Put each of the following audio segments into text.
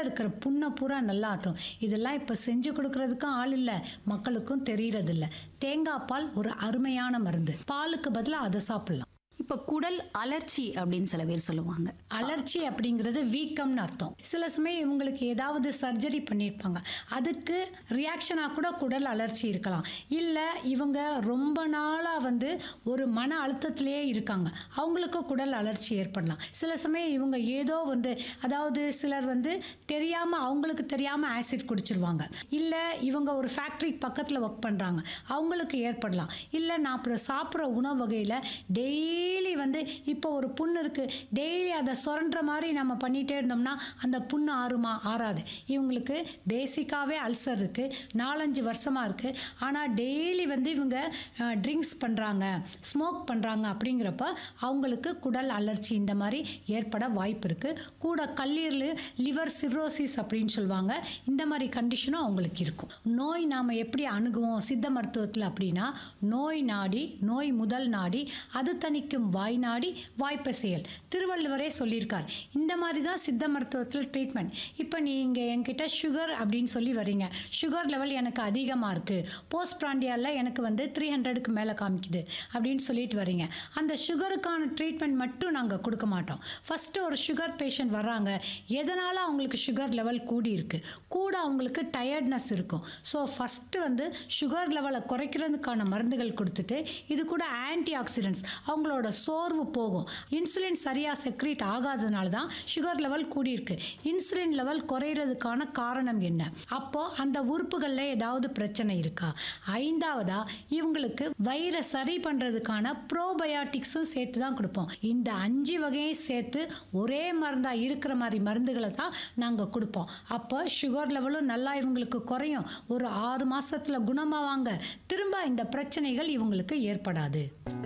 இருக்கிற புண்ணை பூரா நல்லா ஆட்டும் இதெல்லாம் இப்போ செஞ்சு கொடுக்கறதுக்கும் ஆள் இல்லை மக்களுக்கும் தெரியறதில்ல தேங்காய் பால் ஒரு அருமையான மருந்து பாலுக்கு பதிலாக அதை சாப்பிடலாம் இப்ப குடல் அலர்ச்சி அப்படின்னு சில பேர் சொல்லுவாங்க அலர்ச்சி அப்படிங்கிறது வீக்கம்னு அர்த்தம் சில சமயம் இவங்களுக்கு ஏதாவது சர்ஜரி பண்ணியிருப்பாங்க அதுக்கு ரியாக்ஷனாக கூட குடல் அலர்ச்சி இருக்கலாம் இல்லை இவங்க ரொம்ப நாளாக வந்து ஒரு மன அழுத்தத்திலேயே இருக்காங்க அவங்களுக்கு குடல் அலர்ச்சி ஏற்படலாம் சில சமயம் இவங்க ஏதோ வந்து அதாவது சிலர் வந்து தெரியாமல் அவங்களுக்கு தெரியாமல் ஆசிட் குடிச்சிருவாங்க இல்லை இவங்க ஒரு ஃபேக்ட்ரி பக்கத்தில் ஒர்க் பண்ணுறாங்க அவங்களுக்கு ஏற்படலாம் இல்லை நான் அப்புறம் சாப்பிட்ற உணவு வகையில் டெய்லி வந்து இப்போ ஒரு புண்ணு இருக்குது டெய்லி அதை சுரண்டுற மாதிரி நம்ம பண்ணிகிட்டே இருந்தோம்னா அந்த புண்ணு ஆறுமா ஆறாது இவங்களுக்கு பேசிக்காகவே அல்சர் இருக்குது நாலஞ்சு வருஷமாக இருக்குது ஆனால் டெய்லி வந்து இவங்க ட்ரிங்க்ஸ் பண்ணுறாங்க ஸ்மோக் பண்ணுறாங்க அப்படிங்கிறப்ப அவங்களுக்கு குடல் அலர்ச்சி இந்த மாதிரி ஏற்பட வாய்ப்பு இருக்குது கூட கல்லீரல் லிவர் சிரோசிஸ் அப்படின்னு சொல்லுவாங்க இந்த மாதிரி கண்டிஷனும் அவங்களுக்கு இருக்கும் நோய் நாம் எப்படி அணுகுவோம் சித்த மருத்துவத்தில் அப்படின்னா நோய் நாடி நோய் முதல் நாடி அது தணிக்கும் வாய் நாடி வாய்ப்பை செயல் திருவள்ளுவரே சொல்லியிருக்கார் இந்த மாதிரி தான் சித்த மருத்துவத்தில் ட்ரீட்மெண்ட் இப்போ நீங்கள் என்கிட்ட சுகர் அப்படின்னு சொல்லி வரீங்க சுகர் லெவல் எனக்கு அதிகமாக இருக்குது போஸ்ட் பிராண்டியாவில் எனக்கு வந்து த்ரீ ஹண்ட்ரடுக்கு மேலே காமிக்குது அப்படின்னு சொல்லிட்டு வரீங்க அந்த சுகருக்கான ட்ரீட்மெண்ட் மட்டும் நாங்கள் கொடுக்க மாட்டோம் ஃபஸ்ட்டு ஒரு சுகர் பேஷண்ட் வர்றாங்க எதனால் அவங்களுக்கு சுகர் லெவல் கூடி இருக்குது கூட அவங்களுக்கு டயர்ட்னஸ் இருக்கும் ஸோ ஃபஸ்ட்டு வந்து சுகர் லெவலை குறைக்கிறதுக்கான மருந்துகள் கொடுத்துட்டு இது கூட ஆன்டி ஆக்சிடென்ட்ஸ் அவங்களோட சோர்வு போகும் இன்சுலின் சரியாக செக்ரீட் ஆகாததுனால தான் சுகர் லெவல் கூடியிருக்கு இன்சுலின் லெவல் குறையிறதுக்கான காரணம் என்ன அப்போ அந்த உறுப்புகளில் ஏதாவது பிரச்சனை இருக்கா ஐந்தாவதா இவங்களுக்கு வயிறை சரி பண்ணுறதுக்கான ப்ரோபயாட்டிக்ஸும் சேர்த்து தான் கொடுப்போம் இந்த அஞ்சு வகையும் சேர்த்து ஒரே மருந்தாக இருக்கிற மாதிரி மருந்துகளை தான் நாங்கள் கொடுப்போம் அப்போ சுகர் லெவலும் நல்லா இவங்களுக்கு குறையும் ஒரு ஆறு மாசத்துல குணமாவாங்க திரும்ப இந்த பிரச்சனைகள் இவங்களுக்கு ஏற்படாது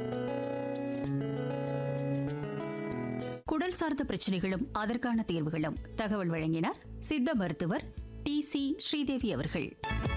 குடல் சார்ந்த பிரச்சனைகளும் அதற்கான தீர்வுகளும் தகவல் வழங்கினார் சித்த மருத்துவர் டி சி ஸ்ரீதேவி அவர்கள்